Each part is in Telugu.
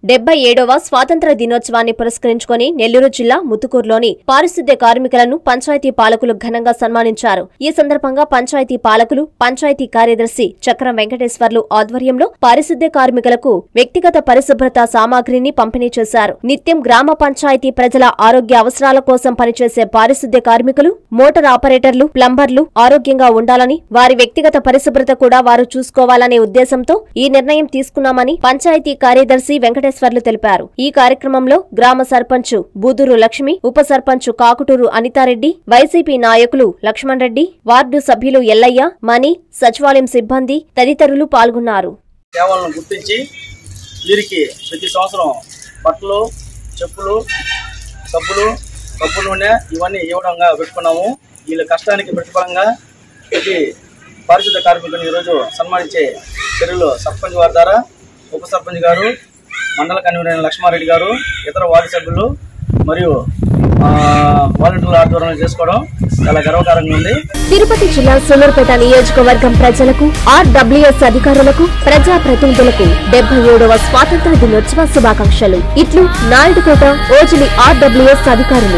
డెబ్బై ఏడవ స్వాతంత్ర దినోత్సవాన్ని పురస్కరించుకొని నెల్లూరు జిల్లా ముతుకూరులోని పారిశుద్ధ్య కార్మికులను పంచాయతీ పాలకులు ఘనంగా సన్మానించారు ఈ సందర్భంగా పంచాయతీ పాలకులు పంచాయతీ కార్యదర్శి చక్రం వెంకటేశ్వర్లు ఆధ్వర్యంలో పారిశుద్ధ్య కార్మికులకు వ్యక్తిగత పరిశుభ్రత సామాగ్రిని పంపిణీ చేశారు నిత్యం గ్రామ పంచాయతీ ప్రజల ఆరోగ్య అవసరాల కోసం పనిచేసే పారిశుద్ధ్య కార్మికులు మోటార్ ఆపరేటర్లు ప్లంబర్లు ఆరోగ్యంగా ఉండాలని వారి వ్యక్తిగత పరిశుభ్రత కూడా వారు చూసుకోవాలనే ఉద్దేశంతో ఈ నిర్ణయం తీసుకున్నామని పంచాయతీ కార్యదర్శి వెంకటేశ్వర్లు తెలిపారు ఈ కార్యక్రమంలో గ్రామ సర్పంచ్ బూదూరు లక్ష్మి ఉప సర్పంచ్ కాకుటూరు అనితారెడ్డి వైసీపీ నాయకులు లక్ష్మణ్ రెడ్డి వార్డు సభ్యులు ఎల్లయ్య మణి సచివాలయం సిబ్బంది తదితరులు పాల్గొన్నారు సేవలను గుర్తించి వీరికి ప్రతి సంవత్సరం బట్టలు చెప్పులు సబ్బులు సబ్బు నూనె ఇవన్నీ ఇవ్వడంగా పెట్టుకున్నాము వీళ్ళ కష్టానికి ప్రతిఫలంగా ప్రతి పారిశుద్ధ కార్మికులను ఈరోజు సన్మానించే చర్యలు సర్పంచ్ వారి ద్వారా ఉప సర్పంచ్ గారు మండల కన్వీనర్ అయిన లక్ష్మారెడ్డి గారు ఇతర వార్డు సభ్యులు మరియు ఆ, వాలంటీర్ల ఆధ్వర్యంలో చేసుకోవడం చాలా గర్వకారంగా ఉంది తిరుపతి జిల్లా సూలూరుపేట నియోజకవర్గం ప్రజలకు ఆర్డబ్ల్యూఎస్ అధికారులకు ప్రజా ప్రతినిధులకు డెబ్బై ఏడవ స్వాతంత్ర దినోత్సవ శుభాకాంక్షలు ఇట్లు నాయుడుకోట ఓజిలి ఆర్డబ్ల్యూఎస్ అధికారులు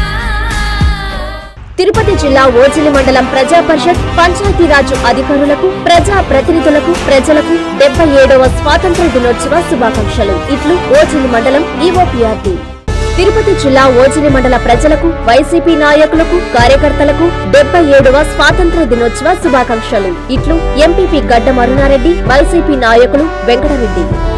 తిరుపతి జిల్లా ఓజిలి మండలం ప్రజా పరిషత్ పంచాయతీరాజ్ అధికారులకు ప్రజా ప్రతినిధులకు ప్రజలకు డెబ్బై ఏడవ స్వాతంత్ర దినోత్సవ శుభాకాంక్షలు ఇట్లు ఓజిలి మండలం ఈఓపీఆర్టీ తిరుపతి జిల్లా ఓజిలి మండల ప్రజలకు వైసీపీ నాయకులకు కార్యకర్తలకు డెబ్బై ఏడవ స్వాతంత్ర దినోత్సవ శుభాకాంక్షలు ఇట్లు ఎంపీపీ గడ్డ మరునారెడ్డి వైసీపీ నాయకులు వెంకటరెడ్డి